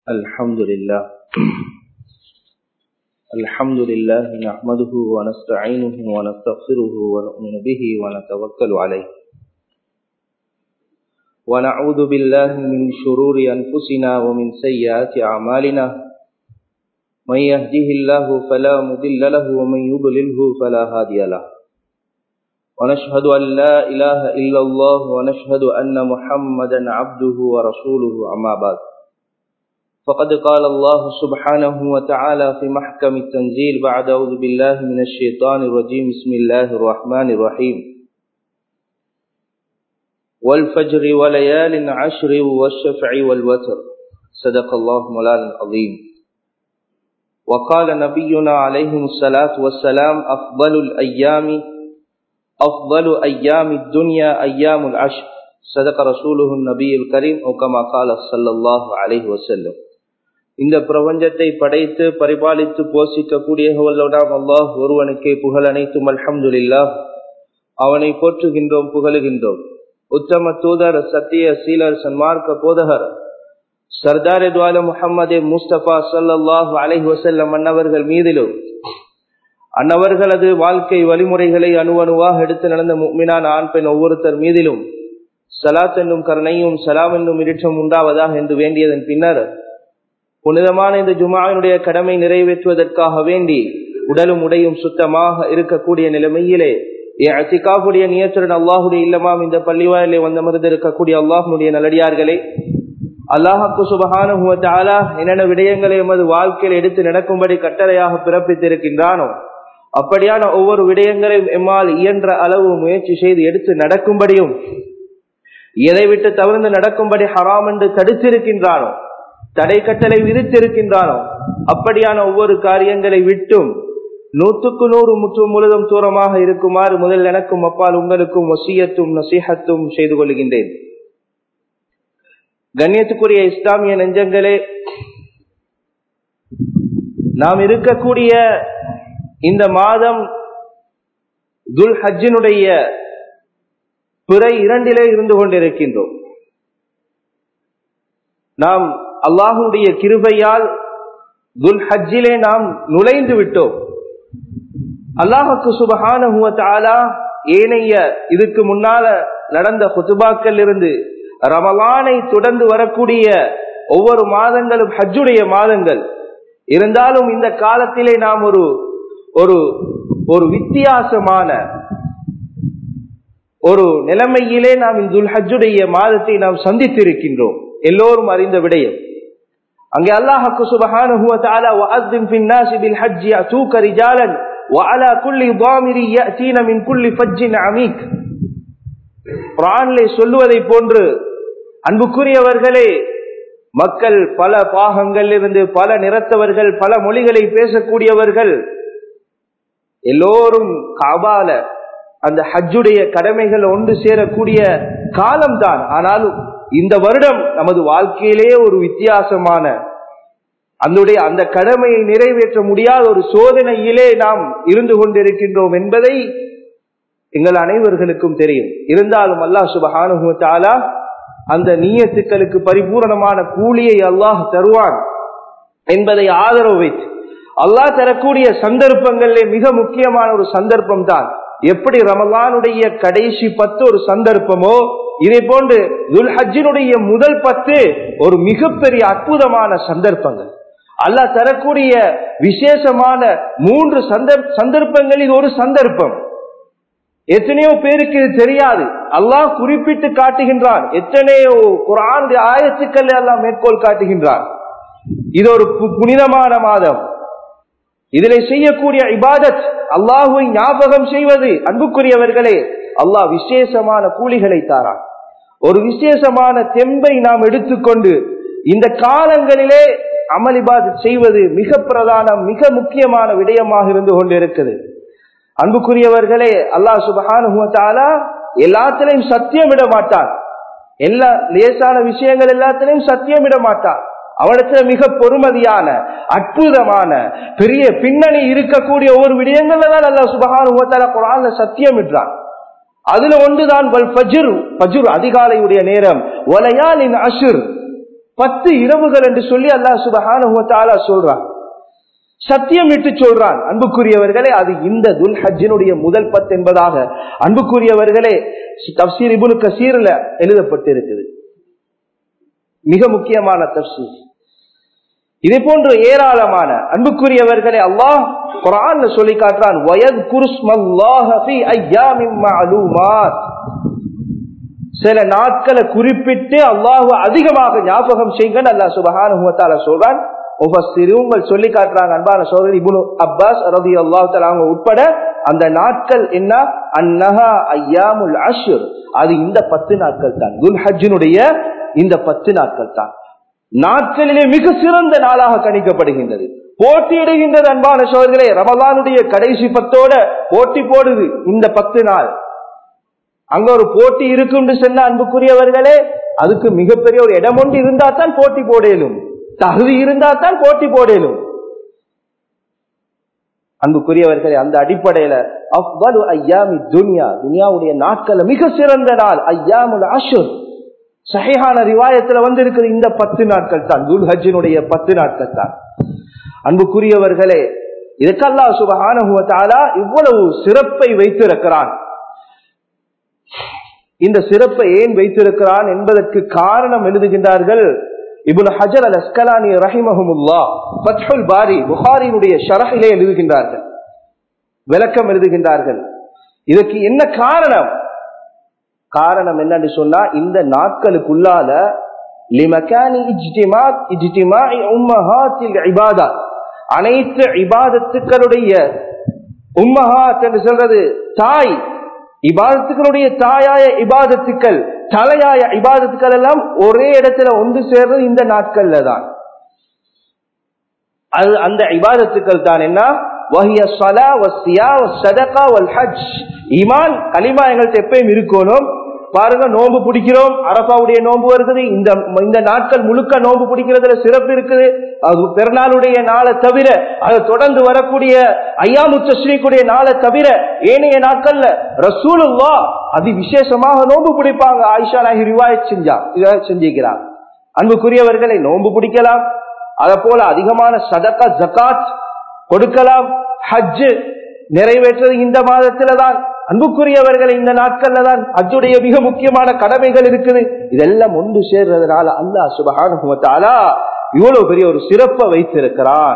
الحمد لله الحمد لله نحمده ونستعينه ونستغفره ونؤمن به ونتوكل عليه ونعوذ بالله من شرور أنفسنا ومن سيئات أعمالنا من يهده الله فلا مضل له ومن يضلله فلا هادي له ونشهد أن لا إله إلا الله ونشهد أن محمدا عبده ورسوله أما بعد فقد قال الله سبحانه وتعالى في محكم التنزيل بعد أعوذ بالله من الشيطان الرجيم بسم الله الرحمن الرحيم والفجر وليال عشر والشفع والوتر صدق الله مولانا العظيم وقال نبينا عليه الصلاة والسلام أفضل الأيام أفضل أيام الدنيا أيام العشر صدق رسوله النبي الكريم أو كما قال صلى الله عليه وسلم இந்த பிரபஞ்சத்தை படைத்து பரிபாலித்து போஷிக்கக்கூடியவர்களோடாம் அல்லாஹ் ஒருவனுக்கே புகழ் அனைத்தும் அல்ஹம்துலில்லா அவனை போற்றுகின்றோம் புகழுகின்றோம் உத்தம தூதர் சத்திய சீலர் சன்மார்க்க போதகர் சர்தார் துவால முகமது முஸ்தபா சல்லாஹூ அலைஹி வசல்லம் அன்னவர்கள் மீதிலும் அன்னவர்களது வாழ்க்கை வழிமுறைகளை அணுவணுவாக எடுத்து நடந்த முக்மினான் ஆண் பெண் ஒவ்வொருத்தர் மீதிலும் சலாத் என்னும் கருணையும் சலாம் என்னும் இருட்டம் உண்டாவதாக என்று வேண்டியதன் பின்னர் புனிதமான இந்த ஜுமாவினுடைய கடமை நிறைவேற்றுவதற்காக வேண்டி உடலும் உடையும் சுத்தமாக இருக்கக்கூடிய நிலைமையிலே அத்திகாவுடைய நியத்துடன் அல்லாஹுடைய இல்லமாம் இந்த பள்ளிவாயிலே வந்தமர்ந்து இருக்கக்கூடிய அல்லாஹனுடைய நல்லடியார்களே அல்லாஹாக்கு சுபகானுவத்தாலா என்னென்ன விடயங்களை எமது வாழ்க்கையில் எடுத்து நடக்கும்படி கட்டளையாக பிறப்பித்திருக்கின்றானோ அப்படியான ஒவ்வொரு விடயங்களையும் எம்மால் இயன்ற அளவு முயற்சி செய்து எடுத்து நடக்கும்படியும் எதை விட்டு தவிர்த்து நடக்கும்படி ஹராம் என்று தடுத்திருக்கின்றானோ தடை கட்டளை விதித்திருக்கின்றானோ அப்படியான ஒவ்வொரு காரியங்களை விட்டும் நூற்றுக்கு நூறு முற்றும் முழுதும் தூரமாக இருக்குமாறு முதல் எனக்கும் அப்பால் உங்களுக்கும் வசியத்தும் நசீகத்தும் செய்து கொள்கின்றேன் கண்ணியத்துக்குரிய இஸ்லாமிய நெஞ்சங்களே நாம் இருக்கக்கூடிய இந்த மாதம் துல் ஹஜ்ஜினுடைய பிறை இரண்டிலே இருந்து கொண்டிருக்கின்றோம் நாம் அல்லாஹுடைய கிருபையால் துல் ஹஜ்ஜிலே நாம் நுழைந்து விட்டோம் அல்லாஹுக்கு சுபகான ஏனைய இதுக்கு முன்னால நடந்த குத்துபாக்கள் இருந்து ரமலானை தொடர்ந்து வரக்கூடிய ஒவ்வொரு மாதங்களும் ஹஜ்ஜுடைய மாதங்கள் இருந்தாலும் இந்த காலத்திலே நாம் ஒரு ஒரு ஒரு வித்தியாசமான ஒரு நிலைமையிலே நாம் இந்த ஹஜ்ஜுடைய மாதத்தை நாம் சந்தித்திருக்கின்றோம் எல்லோரும் அறிந்த விடயம் அங்கே அல்லாஹுக்கு சுபஹானுஹுவ வஅذن في الناس بالحج يأتوك رجالا وعلى كل ضامر يأتين من كل فج عميق குர்ஆனிலே சொல்லுவதை போன்று அன்புக்குரியவர்களே மக்கள் பல பாகங்கள் இருந்து பல நிறத்தவர்கள் பல மொழிகளை பேசக்கூடியவர்கள் எல்லோரும் காபால அந்த ஹஜ்ஜுடைய கடமைகள் ஒன்று சேரக்கூடிய காலம்தான் ஆனாலும் இந்த வருடம் நமது வாழ்க்கையிலே ஒரு வித்தியாசமான அதனுடைய அந்த கடமையை நிறைவேற்ற முடியாத ஒரு சோதனையிலே நாம் இருந்து கொண்டிருக்கின்றோம் என்பதை எங்கள் அனைவர்களுக்கும் தெரியும் இருந்தாலும் அல்லாஹ் சுபஹானுத்தாலா அந்த நீயத்துக்களுக்கு பரிபூரணமான கூலியை அல்லாஹ் தருவான் என்பதை ஆதரவு வைத்து அல்லாஹ் தரக்கூடிய சந்தர்ப்பங்களிலே மிக முக்கியமான ஒரு சந்தர்ப்பம் தான் எப்படி ரமலானுடைய கடைசி பத்து ஒரு சந்தர்ப்பமோ இதே போன்று துல்ஹஜினுடைய முதல் பத்து ஒரு மிகப்பெரிய அற்புதமான சந்தர்ப்பங்கள் அல்லாஹ் தரக்கூடிய விசேஷமான மூன்று சந்தர்ப்பங்களில் ஒரு சந்தர்ப்பம் எத்தனையோ பேருக்கு இது தெரியாது அல்லாஹ் குறிப்பிட்டு காட்டுகின்றான் எத்தனையோ குரான் ஆயத்துக்கள் எல்லாம் மேற்கோள் காட்டுகின்றான் இது ஒரு புனிதமான மாதம் இதில் செய்யக்கூடிய இபாதத் அல்லாஹுவை ஞாபகம் செய்வது அன்புக்குரியவர்களே அல்லாஹ் விசேஷமான கூலிகளை தாரான் ஒரு விசேஷமான தெம்பை நாம் எடுத்துக்கொண்டு இந்த காலங்களிலே அமளிபாத் செய்வது மிக பிரதானம் மிக முக்கியமான விடயமாக இருந்து கொண்டிருக்கிறது அன்புக்குரியவர்களே அல்லாஹ் சுபஹானுவத்தாலா எல்லாத்திலையும் சத்தியம் விட மாட்டான் எல்லா லேசான விஷயங்கள் எல்லாத்திலையும் சத்தியம் விட மாட்டான் அவனத்துல மிக பொறுமதியான அற்புதமான பெரிய பின்னணி இருக்கக்கூடிய ஒவ்வொரு விடயங்கள்ல தான் அல்லா சுபகான குரான்ல சத்தியம் விடுறான் அதுல ஒன்றுதான் வல் ஃபஜ்ர் ஃபஜ்ர் அதிகாலையுடைய நேரம் வலையாலின் அஷுர் பத்து இரவுகள் என்று சொல்லி அல்லாஹ் சுபஹான சொல்றான் சத்தியம் இட்டு சொல்றான் அன்புக்குரியவர்களே அது இந்த துல் ஹஜ்ஜினுடைய முதல் பத்து என்பதாக அன்புக்குரியவர்களே தப்சீர் இபுனு கசீர்ல எழுதப்பட்டிருக்குது மிக முக்கியமான தப்சீர் இதே போன்று ஏராளமான அன்புக்குரியவர்களே அல்லாஹ் குரான்ல சொல்லி காட்டுறான் வயத் சில நாட்களை குறிப்பிட்டு அல்லாஹு அதிகமாக ஞாபகம் செய்யுங்க அல்லா சுபகான சொல்றான் உங்கள் சொல்லி காட்டுறாங்க அன்பான சோதரி இபுனு அப்பாஸ் ரதி அல்லாஹ் அவங்க உட்பட அந்த நாட்கள் என்ன அந்நகா ஐயாமுல் அஷுர் அது இந்த பத்து நாட்கள் தான் துல் ஹஜ்ஜினுடைய இந்த பத்து நாட்கள் தான் நாட்களிலே மிக சிறந்த நாளாக கணிக்கப்படுகின்றது போட்டியிடுகின்றது அன்பான சோதர்களே ரமலானுடைய கடைசி பத்தோட போட்டி போடுது இந்த பத்து நாள் அங்க ஒரு போட்டி இருக்கும் சொன்ன அன்புக்குரியவர்களே அதுக்கு மிகப்பெரிய ஒரு இடம் ஒன்று இருந்தா தான் போட்டி போடலும் தகுதி இருந்தா தான் போட்டி போடலும் அன்புக்குரியவர்களே அந்த அடிப்படையில அவ்வளவு ஐயாமி துனியா துனியாவுடைய நாட்கள் மிக சிறந்த நாள் ஐயாமுல் அஷுர் சஹிஹான ரிவாயத்துல வந்து இருக்குது இந்த பத்து நாட்கள் தான் துல் ஹஜ்ஜினுடைய பத்து நாட்கள் தான் அன்புக்குரியவர்களே இதுக்கல்லா சுபகான இவ்வளவு சிறப்பை வைத்திருக்கிறான் இந்த சிறப்பை ஏன் வைத்திருக்கிறான் என்பதற்கு காரணம் எழுதுகின்றார்கள் இபுல் ஹஜர் அல் அஸ்கலானி ரஹிமஹமுல்லா பத்ஹுல் பாரி புகாரினுடைய ஷரஹிலே எழுதுகின்றார்கள் விளக்கம் எழுதுகின்றார்கள் இதற்கு என்ன காரணம் காரணம் என்னன்னு சொன்னா இந்த நாட்களுக்குள்ளால அனைத்து இபாதத்துக்களுடைய உம்மஹாத் என்று சொல்றது தாய் இபாதத்துக்களுடைய தாயாய இபாதத்துக்கள் தலையாய இபாதத்துக்கள் எல்லாம் ஒரே இடத்துல ஒன்று சேர்றது இந்த நாட்கள்ல தான் அது அந்த இபாதத்துக்கள் தான் என்ன ஈமான் களிமா எங்கள்கிட்ட எப்பயும் இருக்கணும் பாருங்க நோன்பு பிடிக்கிறோம் அரபாவுடைய நோன்பு வருகிறது இந்த இந்த நாட்கள் முழுக்க நோன்பு பிடிக்கிறதுல சிறப்பு இருக்குது அது பெருநாளுடைய நாளை தவிர அது தொடர்ந்து வரக்கூடிய ஐயாமு தஸ்ரீக்குடைய நாளை தவிர ஏனைய நாட்கள்ல ரசூலுல்லா அதி விசேஷமாக நோன்பு பிடிப்பாங்க ஆயிஷா நாகி ரிவாயத் செஞ்சா செஞ்சிருக்கிறார் அன்புக்குரியவர்களை நோன்பு பிடிக்கலாம் அத போல அதிகமான சதக்கா ஜக்காத் கொடுக்கலாம் ஹஜ் நிறைவேற்றது இந்த மாதத்துல தான் அன்புக்குரியவர்கள் இந்த நாட்கள்ல தான் அஜுடைய மிக முக்கியமான கடமைகள் இருக்குது இதெல்லாம் ஒன்று சேர்றதுனால அல்லா சுபகானுமத்தாலா இவ்வளவு பெரிய ஒரு சிறப்பை வைத்திருக்கிறான்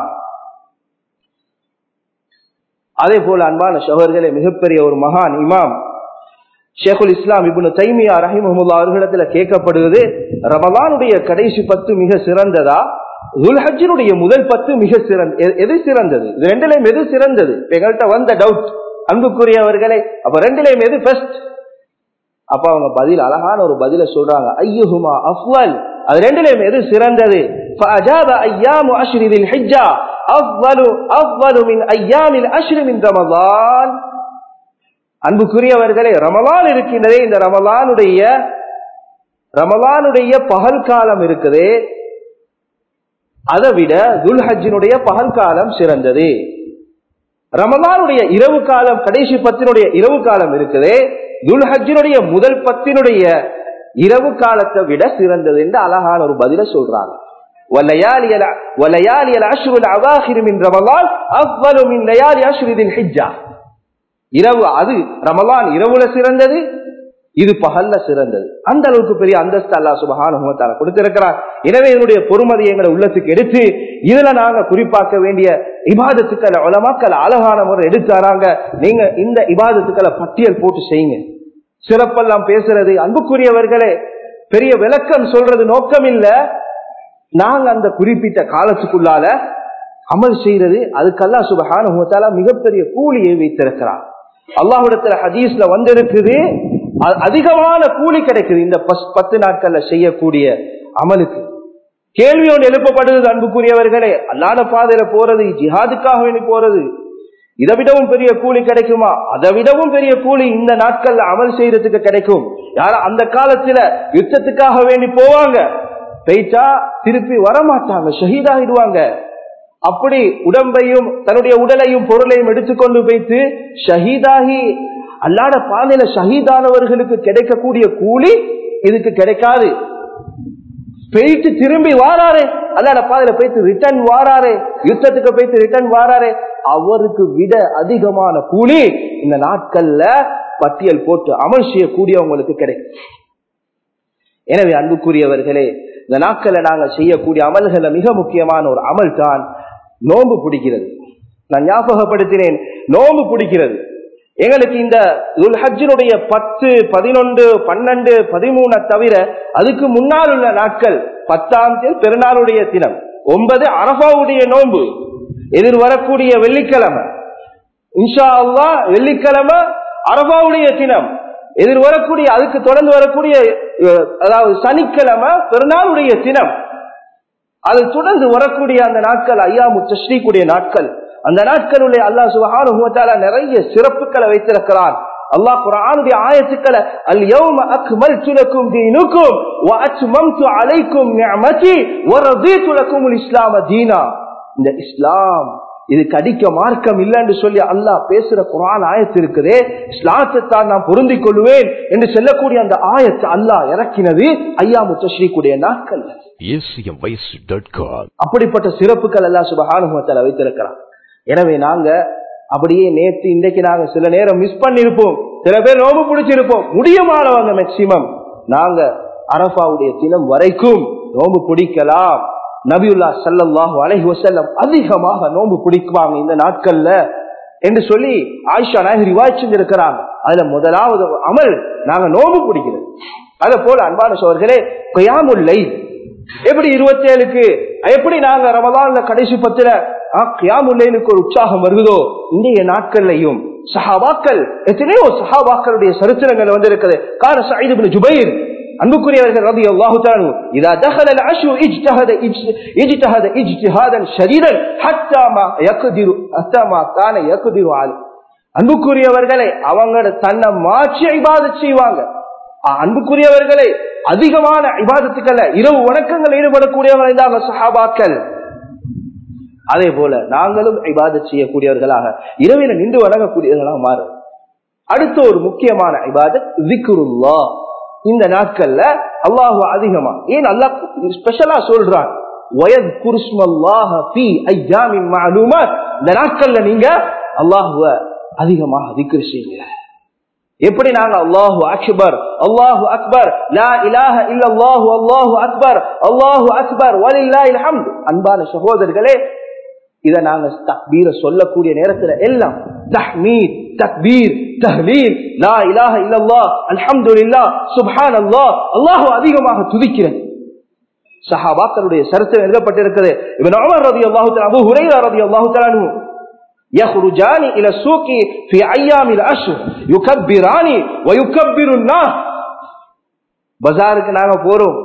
அதே போல அன்பான சகோதரர்களே மிகப்பெரிய ஒரு மகான் இமாம் ஷேகுல் இஸ்லாம் இபுன் தைமியா ரஹிமஹமுல்லா அவர்களிடத்துல கேட்கப்படுவது ரமலானுடைய கடைசி பத்து மிக சிறந்ததா துல்ஹஜினுடைய முதல் பத்து மிக சிறந்த எது சிறந்தது இது ரெண்டுலையும் எது சிறந்தது எங்கள்கிட்ட வந்த டவுட் அன்புக்குரியவர்களே அப்ப ரெண்டுலையும் எது பெஸ்ட் அப்ப அவங்க பதில் அழகான ஒரு பதில சொல்றாங்க ஐயுஹுமா அஃவல் அது ரெண்டுலையும் எது சிறந்தது فأجاب أيام عشر ذي الحجة أفضل أفضل من أيام العشر من رمضان அன்புக்குரியவர்களே ரமலான் இருக்கின்றதே இந்த ரமலானுடைய ரமலானுடைய பகல் காலம் இருக்குது அதை விட துல்ஹஜினுடைய பகல் காலம் சிறந்தது ரமலானுடைய இரவு காலம் கடைசி பத்தினுடைய இரவு காலம் இருக்குது துல்ஹஜினுடைய முதல் பத்தினுடைய இரவு காலத்தை விட சிறந்தது என்று அழகான ஒரு பதில சொல்றாங்க இரவு அது ரமலான் இரவுல சிறந்தது இது பகல்ல சிறந்தது அந்த அளவுக்கு பெரிய அந்தஸ்து அல்லா சுபகான கொடுத்திருக்கிறார் எனவே இதனுடைய பொறுமதி எங்களை உள்ளத்துக்கு எடுத்து இதுல நாங்க குறிப்பாக்க வேண்டிய இபாதத்துக்களை உலமாக்கள் அழகான முறை எடுத்தாராங்க நீங்க இந்த இபாதத்துக்களை பட்டியல் போட்டு செய்யுங்க சிறப்பெல்லாம் பேசுறது அன்புக்குரியவர்களே பெரிய விளக்கம் சொல்றது நோக்கம் இல்ல நாங்க அந்த குறிப்பிட்ட காலத்துக்குள்ளால அமல் செய்யறது அதுக்கெல்லாம் சுபகான மிகப்பெரிய கூலியை வைத்திருக்கிறார் அல்லாஹிடத்துல ஹதீஸ்ல வந்திருக்குது அதிகமான கூலி கிடைக்குது இந்த பத்து நாட்கள்ல செய்யக்கூடிய அமலுக்கு கேள்வி ஒன்று எழுப்பப்படுது அன்புக்குரியவர்களே அல்லாத பாதையில போறது ஜிஹாதுக்காக வேண்டி போறது இதை விடவும் பெரிய கூலி கிடைக்குமா அதை விடவும் பெரிய கூலி இந்த நாட்கள்ல அமல் செய்யறதுக்கு கிடைக்கும் யாரும் அந்த காலத்துல யுத்தத்துக்காக வேண்டி போவாங்க பெய்தா திருப்பி வரமாட்டாங்க ஷஹீதாகிடுவாங்க அப்படி உடம்பையும் தன்னுடைய உடலையும் பொருளையும் எடுத்துக்கொண்டு வைத்து ஷஹீதாகி அல்லாட பாதையில ஷஹீதானவர்களுக்கு கிடைக்கக்கூடிய கூலி இதுக்கு கிடைக்காது போயிட்டு திரும்பி வாராரு அல்லாட பாதையில போயிட்டு ரிட்டர்ன் வாராரு யுத்தத்துக்கு போயிட்டு ரிட்டர்ன் வாராரு அவருக்கு விட அதிகமான கூலி இந்த நாட்கள்ல பட்டியல் போட்டு அமல் செய்யக்கூடியவங்களுக்கு கிடைக்கும் எனவே அன்புக்குரியவர்களே இந்த நாட்களை நாங்க செய்யக்கூடிய அமல்கள்ல மிக முக்கியமான ஒரு அமல் தான் நோன்பு பிடிக்கிறது நான் ஞாபகப்படுத்தினேன் நோன்பு பிடிக்கிறது எங்களுக்கு இந்த ஹஜ்ஜினுடைய பத்து பதினொன்று பன்னெண்டு பதிமூணு தவிர அதுக்கு முன்னால் உள்ள நாட்கள் பத்தாம் தேதி பெருநாளுடைய தினம் ஒன்பது அரபாவுடைய நோன்பு எதிர் வரக்கூடிய வெள்ளிக்கிழமை இன்ஷா அல்லா வெள்ளிக்கிழமை அரபாவுடைய தினம் எதிர் வரக்கூடிய அதுக்கு தொடர்ந்து வரக்கூடிய அதாவது சனிக்கிழமை பெருநாளுடைய தினம் அது தொடர்ந்து வரக்கூடிய அந்த நாட்கள் ஐயா முத்தஸ்ரீக்குடைய நாட்கள் அந்த நாட்களுடைய அல்லாஹ் சுபஹானுவத்தால நிறைய சிறப்புகளை வைத்திருக்கிறான் அல்லாஹ் குரானுடைய ஆயத்துக்களை அல் யௌம அக்மல்து லக்கும் தீனுக்கும் வ அத்மம்து அலைக்கும் நிஅமதி வ ரதீது லக்குமுல் இஸ்லாம தீனா இந்த இஸ்லாம் இது கடிக்க மார்க்கம் இல்லைன்னு சொல்லி அல்லாஹ் பேசுற குரான் ஆயத்து இருக்குதே இஸ்லாத்தை தான் நான் பொருந்திக் கொள்வேன் என்று சொல்லக்கூடிய அந்த ஆயத்தை அல்லாஹ் இறக்கினது ஐயா முத்தஸ்ரீக்குடைய நாட்கள் அப்படிப்பட்ட சிறப்புகள் எல்லாம் சுபகானுபவத்தில் வைத்திருக்கிறான் எனவே நாங்க அப்படியே நேற்று இன்றைக்கு நாங்க சில நேரம் மிஸ் பண்ணிருப்போம் சில பேர் நோம்பு பிடிச்சிருப்போம் முடியுமானவங்க மேக்சிமம் நாங்க அரபாவுடைய தினம் வரைக்கும் நோம்பு பிடிக்கலாம் நபியுல்லா சல்லாஹூ அலஹி வசல்லம் அதிகமாக நோன்பு பிடிக்குவாங்க இந்த நாட்கள்ல என்று சொல்லி ஆயிஷா நாயகர் விவாதிச்சிருக்கிறாங்க அதுல முதலாவது அமல் நாங்க நோம்பு பிடிக்கிறது அதே போல அன்பான சோர்களே கொயாமுல்லை எப்படி இருபத்தி ஏழுக்கு எப்படி நாங்க ரமதான்ல கடைசி பத்துல கியாமுல்லைனுக்கு ஒரு உற்சாகம் வருகிறதோ இன்றைய நாட்கள்லையும் சஹாபாக்கள் எத்தனையோ சஹாபாக்களுடைய சரித்திரங்கள் வந்திருக்கிறது கார சைது ஜுபைர் அன்புக்குரியவர்கள் ரதி அல்லாஹு தானு இதா தஹல العشر اجتهد اجتهد اجتهادا شديدا حتى ما يقدر حتى ما كان يقدر عليه அன்புக்குரியவர்களை அவங்க தன்னை மாற்றி இபாதத் செய்வாங்க அன்புக்குரியவர்களை அதிகமான இபாதத்துக்கள் இரவு வணக்கங்கள் ஈடுபடக்கூடியவர்கள் இருந்தாங்க சஹாபாக்கள் அதே போல நாங்களும் இபாதத் செய்யக்கூடியவர்களாக இரவில நின்று வணங்கக்கூடியவர்களாக மாறும் அடுத்த ஒரு முக்கியமான இபாதத் விக்ருல்லா இந்த நாட்கள்ல அல்லாஹு அதிகமா ஏன் அல்லா ஸ்பெஷலா சொல்றான் இந்த நாட்கள்ல நீங்க அல்லாஹுவ அதிகமாக திக்ரு செய்யுங்க எப்படி நாங்க அல்லாஹு அக்பர் அல்லாஹு அக்பர் லா இலாஹ இல்லல்லாஹு அல்லாஹு அக்பர் அல்லாஹு அக்பர் வலில்லாஹில் ஹம்த் அன்பான சகோதரர்களே இத நாங்க தக்பீர சொல்லக்கூடிய நேரத்துல எல்லாம் தஹ்மீத் தக்பீர் தஹ்லீல் லா இலாஹ இல்லல்லாஹ் அல்ஹம்துலில்லாஹ் சுப்ஹானல்லாஹ் அல்லாஹ் அதிகமாக துதிக்கிறது சஹாபாக்களுடைய சரித்திரம் எழுதப்பட்டிருக்கிறது இவன் உமர் ரலியல்லாஹு தஆலா அபூ ஹுரைரா ரலியல்லாஹு தஆலா அன்ஹு يخرجان الى السوق في ايام الاشهر يكبران ويكبر الناس பஜாருக்கு நாங்க போறோம்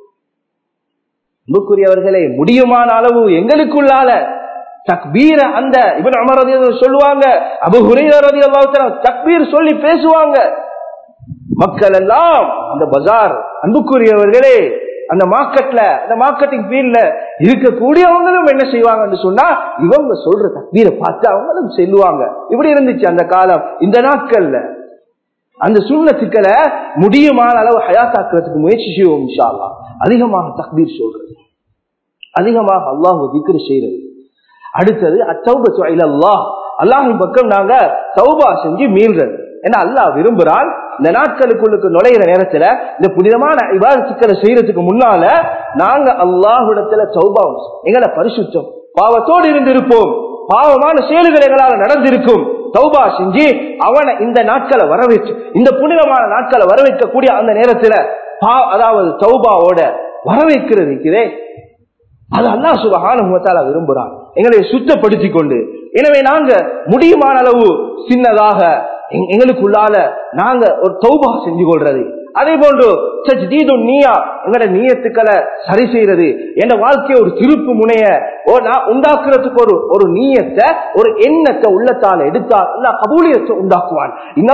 அன்புக்குரியவர்களே முடியுமான அளவு எங்களுக்குள்ளால தக்பீர அந்த இவன் அமர் ரதி சொல்லுவாங்க அபு ஹுரைரா ரதி தக்பீர் சொல்லி பேசுவாங்க மக்கள் எல்லாம் அந்த பஜார் அன்புக்குரியவர்களே அந்த மார்க்கெட்ல அந்த மார்க்கெட்டிங் ஃபீல்ட்ல இருக்கக்கூடியவங்களும் என்ன செய்வாங்கன்னு சொன்னா இவங்க சொல்ற தக்பீரை பார்த்து அவங்களும் செல்லுவாங்க இப்படி இருந்துச்சு அந்த காலம் இந்த நாட்கள்ல அந்த சூழ்நிலை முடியுமான அளவு ஹயாத்தாக்குறதுக்கு முயற்சி செய்வோம் இன்ஷா அல்லா அதிகமாக தக்பீர் சொல்றது அதிகமாக அல்லாஹ் திக்ரு செய்யறது அடுத்தது அத்தௌபத்து அல்லாஹ் அல்லாஹின் பக்கம் நாங்க தௌபா செஞ்சு மீள்றது ஏன்னா அல்லாஹ் விரும்புறான் இந்த நாட்களுக்குள்ளுக்கு நுழையிற நேரத்துல இந்த புனிதமான விவாதத்துக்களை செய்யறதுக்கு முன்னால நாங்க அல்லாஹுடத்துல சௌபா எங்களை பரிசுத்தம் பாவத்தோடு இருந்திருப்போம் பாவமான செயல்கள் எங்களால் நடந்திருக்கும் தௌபா செஞ்சு அவனை இந்த நாட்களை வரவேற்று இந்த புனிதமான நாட்களை வரவேற்கக்கூடிய அந்த நேரத்துல அதாவது தௌபாவோட வரவேற்கிறது இருக்கிறே அது அல்லா சுபகான விரும்புறான் எங்களை சுத்தப்படுத்தி கொண்டு எனவே நாங்க முடியுமான அளவு சின்னதாக எங்களுக்குள்ளால நாங்க ஒரு தௌபா செஞ்சு கொள்றது அதே போன்று நீயா எங்களோட நீயத்துக்களை சரி செய்யறது என் வாழ்க்கையை ஒரு திருப்பு முனைய நான் உண்டாக்குறதுக்கு ஒரு ஒரு நீயத்தை ஒரு எண்ணத்தை உள்ளத்தால எடுத்தா அல்லா கபூலியத்தை உண்டாக்குவான்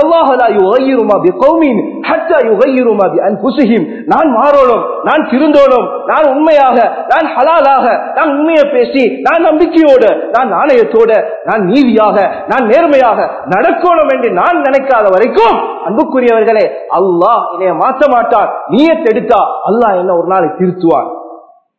நான் மாறோனும் நான் திருந்தோனும் நான் உண்மையாக நான் ஹலாலாக நான் உண்மையை பேசி நான் நம்பிக்கையோடு நான் நாணயத்தோட நான் நீதியாக நான் நேர்மையாக நடக்கணும் என்று நான் நினைக்காத வரைக்கும் அன்புக்குரியவர்களே அல்லாஹ் என்னைய மாற்ற மாட்டார் நீயத்தை எடுத்தா அல்லாஹ் என்ன ஒரு நாளை திருத்துவான்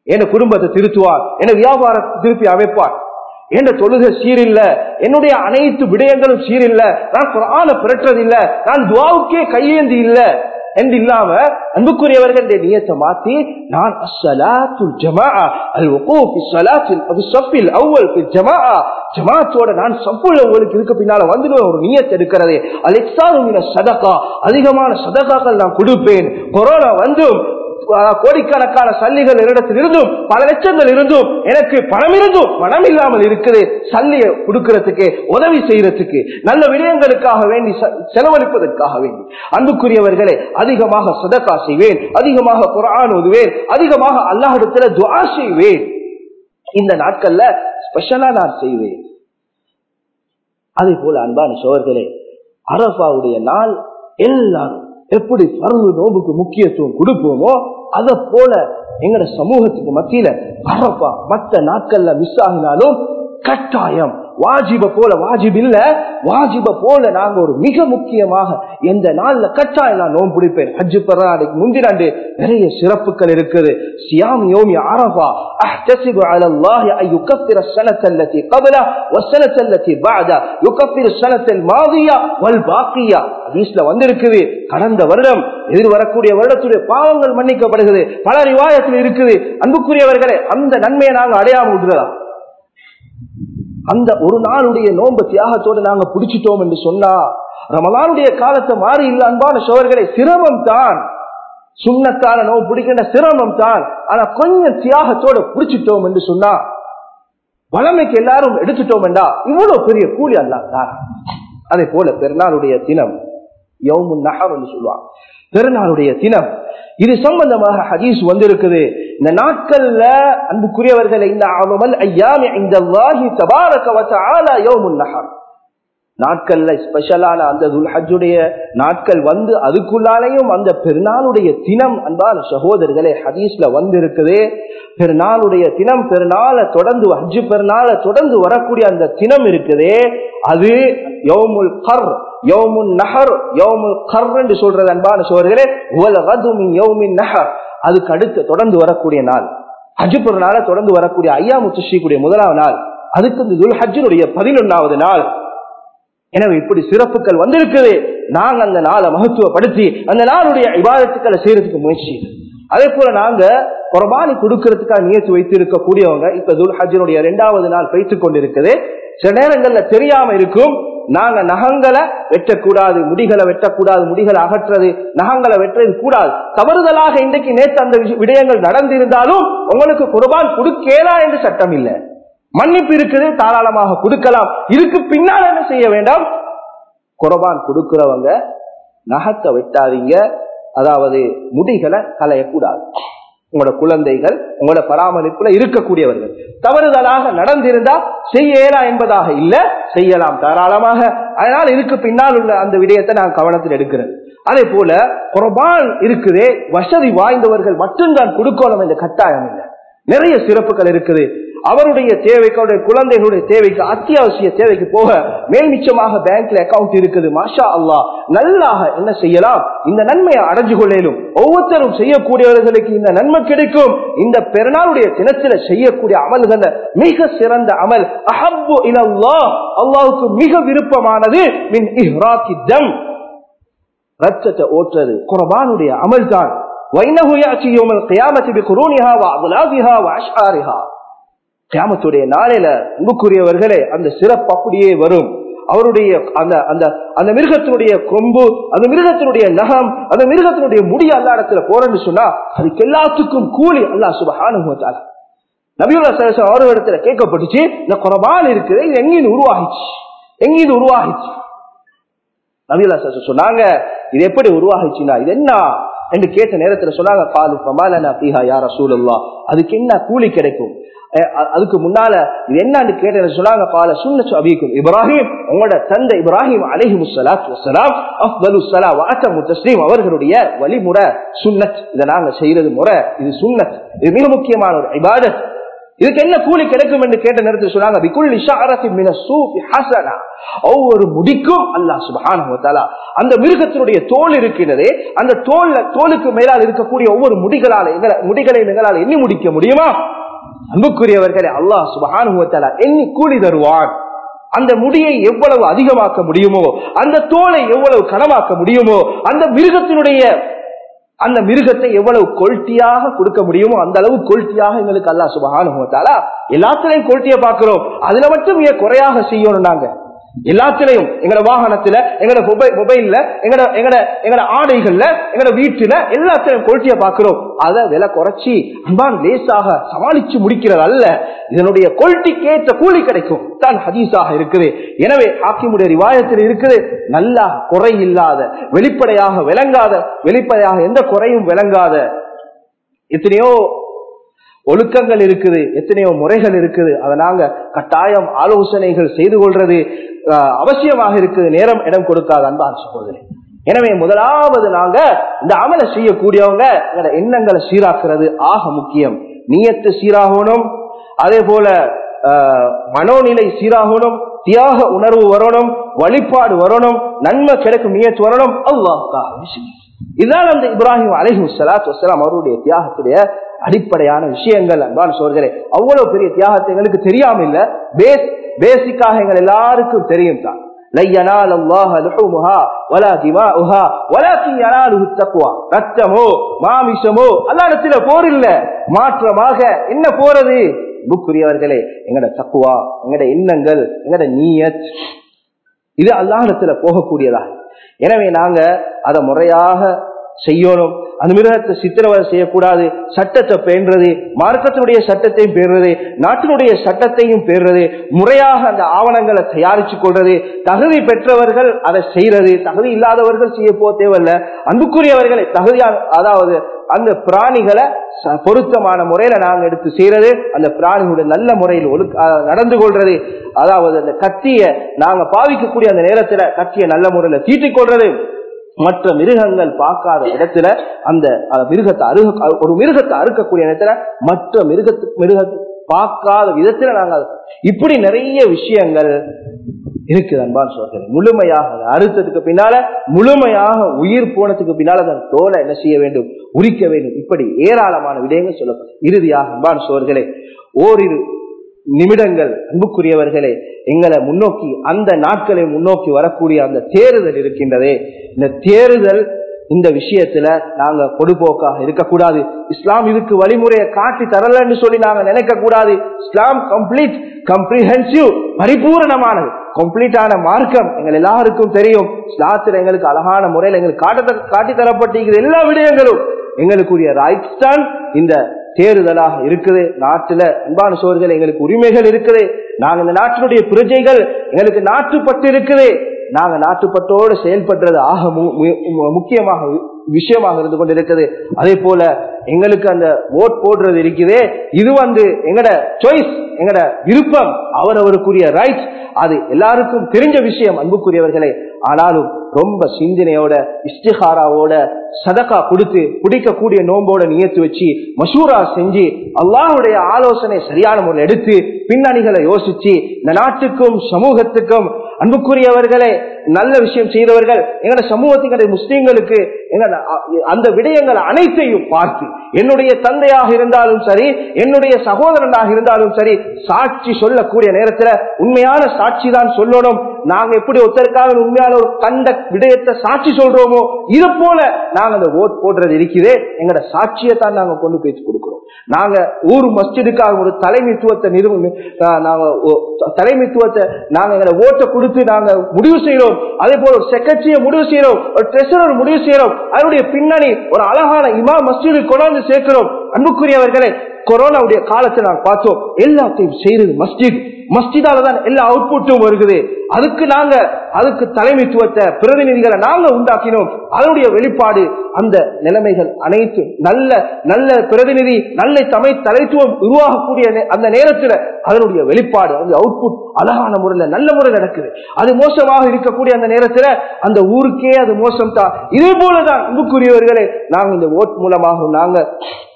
என் குடும்பத்தை திருத்துவார் என் வியாபாரத்தை திருப்பி அமைப்பார் என் தொழுகை சீரில்ல என்னுடைய அனைத்து விடயங்களும் சீரில்ல நான் குரான பிறற்றதில்ல நான் துவாவுக்கே கையேந்தி இல்ல என்று இல்லாம அன்புக்குரியவர்கள் நியத்தை மாத்தி நான் அஸ்ஸலாத்துல் ஜமாஅ அல் வகூஃப் ஃபி ஸலாத்தில் அது ஸஃபில் அவ்வல் ஃபி ஜமாஅ ஜமாஅத்தோட நான் ஸஃபுல் அவ்வலுக்கு இதுக்கு பின்னால வந்துடுவேன் ஒரு நியத் எடுக்கிறதே அல் இக்ஸாரு மின ஸதகா அதிகமான சதகாக்கள் நான் கொடுப்பேன் கொரோனா வந்தும் கோடிக்கணக்கான சல்லிகள் என்னிடத்தில் இருந்தும் பல லட்சங்கள் இருந்தும் எனக்கு பணம் இருந்தும் பணம் இல்லாமல் இருக்குது சல்லியை கொடுக்கிறதுக்கு உதவி செய்யறதுக்கு நல்ல விடயங்களுக்காக வேண்டி செலவழிப்பதற்காக வேண்டி அன்புக்குரியவர்களே அதிகமாக சதக்கா செய்வேன் அதிகமாக குரான் ஓதுவேன் அதிகமாக அல்லாஹிடத்துல துவா செய்வேன் இந்த நாட்கள்ல ஸ்பெஷலா நான் செய்வேன் அதே போல அன்பான சோழர்களே அரபாவுடைய நாள் எல்லாரும் எப்படி பருவு நோம்புக்கு முக்கியத்துவம் கொடுப்போமோ அத போல எங்கட சமூகத்துக்கு மத்தியில அரப்பா மற்ற நாட்கள்ல மிஸ் ஆகினாலும் கட்டாயம் வாஜிப போல வாஜிப் இல்ல வாஜிப போல நாங்க ஒரு மிக முக்கியமாக எந்த நாள்ல கட்டாயம் நான் நோம்பு பிடிப்பேன் ஹஜ்ஜு பெறாடைக்கு முந்தினாண்டு நிறைய சிறப்புகள் இருக்குது சியாம் யோமி அரபா أحتسب على الله أن يكفر السنة التي قبله والسنة التي بعده يكفر السنة الماضية والباقية ஹதீஸ்ல வந்திருக்குது கடந்த வருடம் எதிர் வரக்கூடிய வருடத்துடைய பாவங்கள் மன்னிக்கப்படுகிறது பல ரிவாயத்தில் இருக்குது அன்புக்குரியவர்களே அந்த நன்மையை நாங்க அடையாம விடுறதா அந்த ஒரு நாளுடைய நோன்பு தியாகத்தோடு நாங்க பிடிச்சிட்டோம் என்று சொன்னா ரமலானுடைய காலத்தை மாறி இல்ல அன்பான சோழர்களை சிரமம் தான் சுண்ணத்தால நோவு பிடிக்கின்ற சிரமம் தான் ஆனா கொஞ்சம் தியாகத்தோட பிடிச்சிட்டோம் என்று சொன்னா வளமைக்கு எல்லாரும் எடுத்துட்டோம் என்றா இவ்வளவு பெரிய கூலி அல்லா தான் அதே போல பெருநாளுடைய தினம் யவுமுன் நஹர் என்று சொல்லுவாங்க பெருநாளுடைய தினம் இது சம்பந்தமாக ஹதீஸ் வந்திருக்குது இந்த நாட்கள்ல அன்புக்குரியவர்களை இந்த அமல் ஐயாமி இந்த அல்லாஹி தபாரக வ தஆலா யௌமுன் நஹர் நாட்கள்ல ஸ்பெஷலான அந்த துல்ஹஜுடைய நாட்கள் வந்து அதுக்குள்ளாலையும் அந்த பெருநாளுடைய தினம் அன்பான சகோதரர்களே ஹதீஸ்ல வந்து இருக்குது பெருநாளுடைய தினம் பெருநாளை தொடர்ந்து ஹஜ்ஜு பெருநாளை தொடர்ந்து வரக்கூடிய அந்த தினம் இருக்குதே அது யோமுல் கர் யோமுன் நஹர் யோமுல் கர் என்று சொல்றது அன்பான சோழர்களே யோமின் நஹர் அதுக்கு அடுத்து தொடர்ந்து வரக்கூடிய நாள் ஹஜ்ஜு பெருநாளை தொடர்ந்து வரக்கூடிய ஐயா முத்துஷிக்குடைய முதலாவது நாள் அதுக்கு இந்த துல் ஹஜ்ஜினுடைய பதினொன்னாவது நாள் எனவே இப்படி சிறப்புகள் வந்திருக்குது நாங்க அந்த நாளை மகத்துவப்படுத்தி அந்த நாளுடைய விவாதத்துக்களை செய்யறதுக்கு முயற்சி அதே போல நாங்க குர்பானி கொடுக்கறதுக்காக நியத்து வைத்து இருக்கக்கூடியவங்க இப்ப துல் ஹஜ்ஜினுடைய இரண்டாவது நாள் வைத்துக் கொண்டிருக்குது சில நேரங்கள்ல தெரியாம இருக்கும் நாங்க நகங்களை வெட்டக்கூடாது முடிகளை வெட்டக்கூடாது முடிகளை அகற்றது நகங்களை வெட்டுறது கூடாது தவறுதலாக இன்றைக்கு நேற்று அந்த விடயங்கள் நடந்திருந்தாலும் உங்களுக்கு குர்பான் கொடுக்கேலா என்று சட்டம் இல்லை மன்னிப்பு இருக்குது தாராளமாக கொடுக்கலாம் இதுக்கு பின்னால் என்ன செய்ய வேண்டாம் குரபான் கொடுக்கிறவங்க நகத்தை வெட்டாதீங்க அதாவது முடிகளை களையக்கூடாது உங்களோட குழந்தைகள் உங்களோட பராமரிப்புல இருக்கக்கூடியவர்கள் தவறுதலாக நடந்திருந்தா செய்யலா என்பதாக இல்ல செய்யலாம் தாராளமாக அதனால் இதுக்கு பின்னால் உள்ள அந்த விடயத்தை நான் கவனத்தில் எடுக்கிறது அதே போல குரபான் இருக்குதே வசதி வாய்ந்தவர்கள் மட்டும்தான் கொடுக்கணும் என்ற கட்டாயம் இல்லை நிறைய சிறப்புகள் இருக்குது அவருடைய தேவைக்கு அவருடைய குழந்தைகளுடைய தேவைக்கு அத்தியாவசிய தேவைக்கு போக மேல் மிச்சமாக பேங்க்ல அக்கவுண்ட் இருக்குது மாஷா அல்லா நல்லாக என்ன செய்யலாம் இந்த நன்மையை அடைஞ்சு கொள்ளலும் ஒவ்வொருத்தரும் செய்யக்கூடியவர்களுக்கு இந்த நன்மை கிடைக்கும் இந்த பெருநாளுடைய தினத்துல செய்யக்கூடிய அமல்கள் மிக சிறந்த அமல் அஹப்பு இலல்லா அல்லாவுக்கு மிக விருப்பமானது மின் இஹ்ராக்கி தம் ரத்தத்தை ஓட்டுறது குரபானுடைய அமல் தான் وإنه يأتي يوم القيامة بقرونها وأضلافها وأشعارها கியாமத்துடைய நாளில அன்புக்குரியவர்களே அந்த சிறப்பு அப்படியே வரும் அவருடைய அந்த அந்த அந்த மிருகத்தினுடைய கொம்பு அந்த மிருகத்தினுடைய நகம் அந்த மிருகத்தினுடைய முடி அல்லா இடத்துல போறேன்னு சொன்னா அதுக்கு எல்லாத்துக்கும் கூலி அல்லா சுபஹானுவத்தால நபியுல்லா சரசம் அவரிடத்துல கேட்கப்பட்டுச்சு இந்த குரபான் இருக்குது இது எங்கிருந்து உருவாகிச்சு எங்கிருந்து உருவாகிச்சு நபியுல்லா சரசம் சொன்னாங்க இது எப்படி உருவாகிச்சுன்னா இது என்ன என்று கேட்ட நேரத்துல சொன்னாங்க பாலு பமாலனா பீஹா யார சூழல்லா அதுக்கு என்ன கூலி கிடைக்கும் அதுக்கு முன்னால இது என்னன்னு கேட்ட சொன்னாங்க பால சுண்ணச்சு அபிக்கும் இப்ராஹிம் உங்களோட தந்தை இப்ராஹிம் அலஹி முசலாத் வசலாம் அஃபலு சலா வாத்தமு தஸ்லீம் அவர்களுடைய வழிமுறை சுன்னத் இதை நாங்க செய்யறது முறை இது சுன்னத் இது மிக முக்கியமான ஒரு இபாதத் இதுக்கு என்ன கூலி கிடைக்கும் என்று கேட்ட நேரத்தில் சொன்னாங்க "பிகுல்லி ஷஅரத்தின் மின ஸூஃபி ஹஸனா." ஒவ்வொரு முடிக்கும் அல்லாஹ் சுப்ஹானஹு வ தஆலா அந்த மிருகத்தினுடைய தோல் இருக்கிறதே அந்த தோல்ல தோலுக்கு மேலால் இருக்கக்கூடிய ஒவ்வொரு முடிகளால எங்களை முடிகளை எங்களால் எண்ணி முடிக்க முடியுமா அன்புக்குரியவர்களே அல்லாஹ் சுப்ஹானஹு வ தஆலா எண்ணி கூலி தருவான் அந்த முடியை எவ்வளவு அதிகமாக்க முடியுமோ அந்த தோலை எவ்வளவு கனமாக்க முடியுமோ அந்த மிருகத்தினுடைய அந்த மிருகத்தை எவ்வளவு கொல்ட்டியாக கொடுக்க முடியுமோ அந்த அளவு கொல்ட்டியாக எங்களுக்கு அல்லா சுபகானுபவத்தாலா எல்லாத்திலையும் கொல்ட்டிய பாக்குறோம் அதுல மட்டும் ஏன் குறையாக செய்யணும் நாங்க எல்லாத்திலையும் எங்கட வாகனத்துல எங்கட மொபைல்ல எங்கட எங்கட எங்கட ஆடைகள்ல எங்கட வீட்டுல எல்லாத்திலையும் கொல்ட்டிய பாக்குறோம் அதை விலை குறைச்சி அன்பான் லேசாக சமாளிச்சு முடிக்கிறது அல்ல இதனுடைய கொல்ட்டிக்கு ஏற்ற கூலி கிடைக்கும் தான் ஹதீஸாக இருக்குது எனவே ஆக்கிமுடைய ரிவாயத்தில் இருக்குது நல்லா குறை இல்லாத வெளிப்படையாக விளங்காத வெளிப்படையாக எந்த குறையும் விளங்காத எத்தனையோ ஒழுக்கங்கள் இருக்குது எத்தனையோ முறைகள் இருக்குது அதை நாங்க கட்டாயம் ஆலோசனைகள் செய்து கொள்றது அஹ், அவசியமாக இருக்குது நேரம் இடம் கொடுக்காத அன்பான் சகோதரி எனவே முதலாவது நாங்க இந்த அமலை செய்யக்கூடியவங்க எங்களோட எண்ணங்களை சீராக்குறது ஆக முக்கியம் நீயத்து சீராகணும் அதே போல அஹ், மனோநிலை சீராகணும் தியாக உணர்வு வரணும் வழிபாடு வரணும் நன்மை கிடைக்கும் நியத்து வரணும் அல்லாஹ் இதுதான் அந்த இப்ராஹிம் அலஹி சலாத் வசலாம் அவருடைய தியாகத்துடைய அடிப்படையான விஷயங்கள் அன்பான சோர்களே அவ்வளவு பெரிய தியாகத்தை எங்களுக்கு தெரியாம இல்ல பேஸ் பேசிக்காக எங்கள் எல்லாருக்கும் தெரியும் தான் ரத்தமோ மாமிசமோ அல்லாடத்துல போர் இல்ல மாற்றமாக என்ன போறது புக்குரியவர்களே எங்கட தக்குவா எங்கட எண்ணங்கள் எங்கட நீயத் இது அல்லாஹிடத்துல போகக்கூடியதா எனவே நாங்க அதை முறையாக செய்யணும் அந்த மிருகத்தை சித்திரவதை செய்யக்கூடாது சட்டத்தை பேணுறது மார்க்கத்தினுடைய சட்டத்தையும் பேணுறது நாட்டினுடைய சட்டத்தையும் பேணுறது முறையாக அந்த ஆவணங்களை தயாரிச்சு கொள்றது தகுதி பெற்றவர்கள் அதை செய்யறது தகுதி இல்லாதவர்கள் செய்ய போ தேவையில்ல அன்புக்குரியவர்களை தகுதியான அதாவது அந்த பிராணிகளை ச- பொருத்தமான முறையில நாங்க எடுத்து செய்யறது அந்த பிராணிகளுடைய நல்ல முறையில் ஒழுக்க அஹ் நடந்து கொள்றது அதாவது அந்த கத்திய நாங்க பாவிக்கக்கூடிய அந்த நேரத்துல கத்திய நல்ல முறையில தீட்டிக் கொள்றது மற்ற மிருகங்கள் பார்க்காத இடத்துல அந்த அஹ், மிருகத்தை அருக ஒரு மிருகத்தை அறுக்கக்கூடிய இடத்துல மற்ற மிருகத்து மிருகத்தை பார்க்காத விதத்துல நாங்க அது- இப்படி நிறைய விஷயங்கள் இருக்குது அன்பான் சொல்கிறேன் முழுமையாக அதை அறுத்ததுக்கு பின்னால முழுமையாக உயிர் போனதுக்கு பின்னால அதன் தோலை என்ன செய்ய வேண்டும் உரிக்க வேண்டும் இப்படி ஏராளமான விடயங்கள் சொல்லப்படும் இறுதியாக அன்பான் சோர்களே ஓரிரு நிமிடங்கள் அன்புக்குரியவர்களே எங்களை முன்னோக்கி அந்த நாட்களை முன்னோக்கி வரக்கூடிய அந்த தேறுதல் இருக்கின்றதே இந்த தேறுதல் இந்த விஷயத்துல நாங்க பொடுபோக்காக இருக்கக்கூடாது இஸ்லாம் இதுக்கு வழிமுறையை காட்டி தரலன்னு சொல்லி நாங்க நினைக்க கூடாது இஸ்லாம் கம்ப்ளீட் கம்ப்ரிஹென்சிவ் பரிபூரணமானது கம்ப்ளீட்டான மார்க்கம் எங்கள் எல்லாருக்கும் தெரியும் இஸ்லாத்துல எங்களுக்கு அழகான முறையில் எங்களுக்கு காட்ட காட்டி தரப்பட்டிருக்கிற எல்லா விடயங்களும் எங்களுக்குரிய ரைட்ஸ் தான் இந்த தேறுதலாக இருக்குது நாட்டுல அன்பான சோர்கள் எங்களுக்கு உரிமைகள் இருக்குது நாங்க இந்த நாட்டினுடைய பிரஜைகள் எங்களுக்கு நாட்டுப்பட்டு இருக்குது நாங்க நாட்டுப்பட்டோடு செயல்படுறது ஆக மு- மு- முக்கியமாக விஷயமாக இருந்து கொண்டிருக்குது அதே போல எங்களுக்கு அந்த ஓட் போடுறது இருக்குதே இது வந்து எங்கட சாய்ஸ் எங்கட விருப்பம் அவரவருக்குரிய ரைட்ஸ் அது எல்லாருக்கும் தெரிஞ்ச விஷயம் அன்புக்குரியவர்களே ஆனாலும் ரொம்ப சிந்தனையோட இஸ்திகாராவோட சதக்கா கொடுத்து பிடிக்கக்கூடிய நோம்போட நியத்து வச்சு மசூரா செஞ்சு அல்லாஹ்வுடைய ஆலோசனை சரியான முறையில் எடுத்து பின்னணிகளை யோசிச்சு இந்த நாட்டுக்கும் சமூகத்துக்கும் அன்புக்குரியவர்களே நல்ல விஷயம் செய்தவர்கள் எங்களோட சமூகத்தினுடைய முஸ்லீம்களுக்கு எங்களோட அ- அந்த விடயங்கள் அனைத்தையும் பார்த்து என்னுடைய தந்தையாக இருந்தாலும் சரி என்னுடைய சகோதரனாக இருந்தாலும் சரி சாட்சி சொல்லக்கூடிய நேரத்துல உண்மையான சாட்சி தான் சொல்லணும் நாங்க எப்படி ஒருத்தருக்காக உண்மையான ஒரு கண்ட விடயத்தை சாட்சி சொல்றோமோ இது போல நாங்க அந்த ஓட் போடுறது இருக்குதே எங்களோட சாட்சியை தான் நாங்க கொண்டு போய் கொடுக்கிறோம் நாங்க ஊர் மஸ்ஜிதுக்காக ஒரு தலைமைத்துவத்தை நிறுவ ஆஹ் நாங்க ஒ- தலைமைத்துவத்தை நாங்க எங்களை ஓட்டை கொடுத்து நாங்க முடிவு செய்யறோம் அதே போல ஒரு செக்ரட்டரிய முடிவு செய்யறோம் ஒரு ட்ரெஷரர் முடிவு செய்யறோம் அதனுடைய பின்னணி ஒரு அழகான இமா மஸ்ஜிது கொண்டாந்து சேர்க்கிறோம் அன்புக்குரியவர்களே கொரோனாவுடைய காலத்தை நாங்க பார்த்தோம் எல்லாத்தையும் செய்யறது மஸ்ஜித் மஸ்ஜிதால தான் எல்லா அவுட்புட்டும் வருகுது அதுக்கு நாங்க அதுக்கு தலைமைத்துவத்தை பிரதிநிதிகளை நாங்க உண்டாக்கினோம் அதனுடைய வெளிப்பாடு அந்த நிலைமைகள் அனைத்தும் நல்ல நல்ல பிரதிநிதி நல்ல தமை தலைத்துவம் உருவாகக்கூடிய நே- அந்த நேரத்துல அதனுடைய வெளிப்பாடு அந்த அவுட்புட் அழகான முறையில் நல்ல முறை நடக்குது அது மோசமாக இருக்கக்கூடிய அந்த நேரத்துல அந்த ஊருக்கே அது மோசம் தான் இதே போலதான் அன்புக்குரியவர்களே நாங்க இந்த ஓட் மூலமாக நாங்க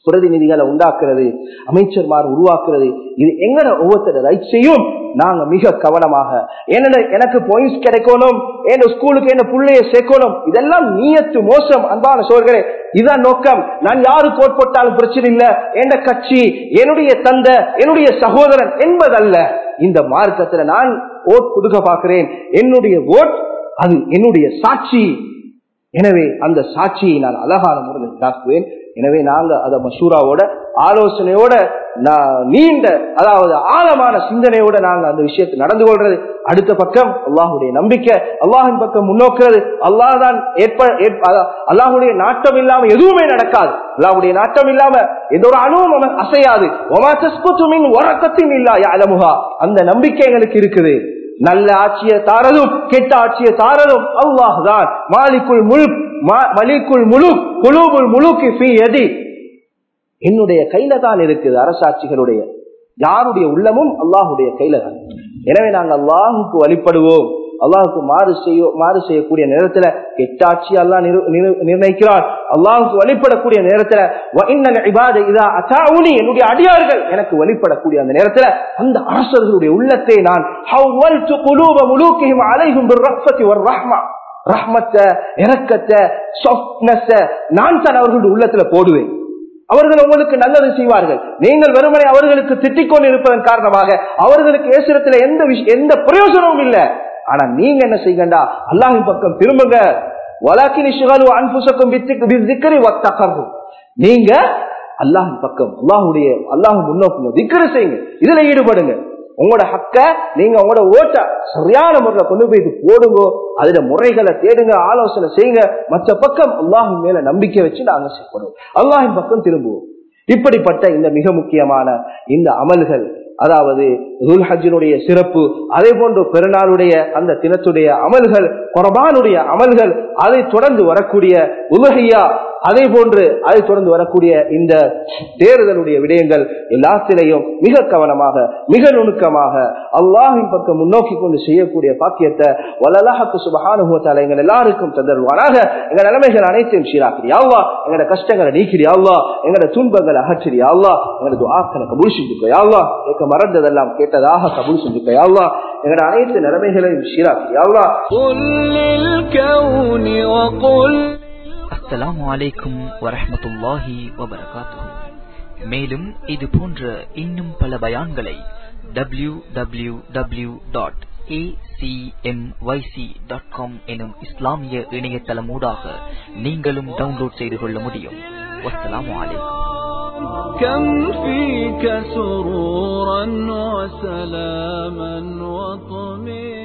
பிரதிநிதிகளை உண்டாக்குறது அமைச்சர்மார் உருவாக்குறது இது எங்கட ஒவ்வொருத்தர ரைட் செய்யும் நாங்க மிக கவனமாக என்னோட எனக்கு பாயிண்ட்ஸ் கிடைக்கணும் என் ஸ்கூலுக்கு என்ன புள்ளைய சேர்க்கணும் இதெல்லாம் நீயத்து மோசம் அன்பான சோர்களே இதுதான் நோக்கம் நான் யாரு கோட் போட்டாலும் பிரச்சனை இல்ல என் கட்சி என்னுடைய தந்த என்னுடைய சகோதரன் என்பதல்ல இந்த மார்க்கத்துல நான் ஓட் கொடுக்க பார்க்கிறேன் என்னுடைய ஓட் அது என்னுடைய சாட்சி எனவே அந்த சாட்சியை நான் அழகான முறையில் தாக்குவேன் எனவே நாங்க அதை மசூராவோட ஆலோசனையோட நீண்ட அதாவது ஆழமான சிந்தனையோட நாங்க அந்த விஷயத்தை நடந்து கொள்றது அடுத்த பக்கம் அல்லாஹுடைய நம்பிக்கை அல்லாஹின் பக்கம் முன்னோக்குறது அல்லாஹ் தான் ஏற்ப அல்லாஹுடைய நாட்டம் இல்லாம எதுவுமே நடக்காது அல்லாஹுடைய நாட்டம் இல்லாம எந்த ஒரு அணுவும் அசையாது உறக்கத்தையும் இல்லா அலமுகா அந்த நம்பிக்கை எங்களுக்கு இருக்குது நல்ல ஆட்சியை தாரதும் கெட்ட ஆட்சியை தாரதும் அல்லாஹ் தான் மாலிக்குள் முழு மலிக்குள் முழு குழுபுல் முழுக்கு ஃபி எதி என்னுடைய கையில தான் இருக்குது அரசாட்சிகளுடைய யாருடைய உள்ளமும் அல்லாஹுடைய கையில தான் எனவே நாங்கள் அல்லாஹுக்கு வழிபடுவோம் அல்லாஹுக்கு மாறு செய்ய மாறு செய்யக்கூடிய நேரத்துல கெட்டாட்சி அல்லா நிர்ணயிக்கிறார் அல்லாஹுக்கு வழிபடக்கூடிய நேரத்துல என்னுடைய அடியார்கள் எனக்கு வழிபடக்கூடிய அந்த நேரத்துல அந்த அரசர்களுடைய உள்ளத்தை நான் ரஹ்மத்தை இறக்கத்தை நான் தான் அவர்களுடைய உள்ளத்துல போடுவேன் அவர்கள் உங்களுக்கு நல்லது செய்வார்கள் நீங்கள் வெறுமனை அவர்களுக்கு திட்டிக் கொண்டு இருப்பதன் காரணமாக அவர்களுக்கு ஏசுறத்துல எந்த எந்த பிரயோஜனமும் இல்லை ஆனா நீங்க என்ன செய்யண்டா அல்லாஹின் பக்கம் திரும்புங்க நீங்க அல்லாஹின் பக்கம் அல்லாஹுடைய அல்லாஹ் முன்னோக்குங்க திக்கரை செய்யுங்க இதுல ஈடுபடுங்க உங்களோட ஹக்க நீங்க உங்களோட ஓட்ட சரியான முறையில கொண்டு போய் போடுங்க அதுல முறைகளை தேடுங்க ஆலோசனை செய்யுங்க மற்ற பக்கம் அல்லாஹின் மேல நம்பிக்கை வச்சு நாங்க செய்யப்படுவோம் அல்லாஹின் பக்கம் திரும்புவோம் இப்படிப்பட்ட இந்த மிக முக்கியமான இந்த அமல்கள் அதாவது துல்ஹஜினுடைய சிறப்பு அதே போன்று பெருநாளுடைய அந்த தினத்துடைய அமல்கள் குரபானுடைய அமல்கள் அதை தொடர்ந்து வரக்கூடிய உலகையா அதே போன்று அதை தொடர்ந்து வரக்கூடிய இந்த தேர்தலுடைய விடயங்கள் எல்லாத்திலையும் மிக கவனமாக மிக நுணுக்கமாக அல்லாஹின் பக்கம் முன்னோக்கி கொண்டு செய்யக்கூடிய பாக்கியத்தை வல்லலாஹக்கு சுபகானுபவத்தால எங்கள் எல்லாருக்கும் தந்தருவானாக எங்க நிலைமைகள் அனைத்தையும் சீராக்கிறியா அல்லா எங்களோட கஷ்டங்களை நீக்கிறியா அல்லா எங்களோட துன்பங்களை அகற்றிறியா அல்லா எங்களது ஆக்கனை கபூல் செஞ்சுக்கோ அல்லா எங்க மறந்ததெல்லாம் கேட்டதாக கபூல் செஞ்சுக்கோ அல்லா எங்களோட அனைத்து நிலைமைகளையும் சீராக்கிறியா அல்லா அஸ்ஸலாமு அலைக்கும் வரஹமத்துல்லாஹி வபரகாத்துஹு மேலும் இது போன்ற இன்னும் பல பயான்களை W W W dot dot com எனும் இஸ்லாமிய இணையதளமூடாக நீங்களும் டவுன்லோட் செய்து கொள்ள முடியும் வஸ்ஸலாமு அலைக்கும் كم فيك سرورا وسلاما وطمئنا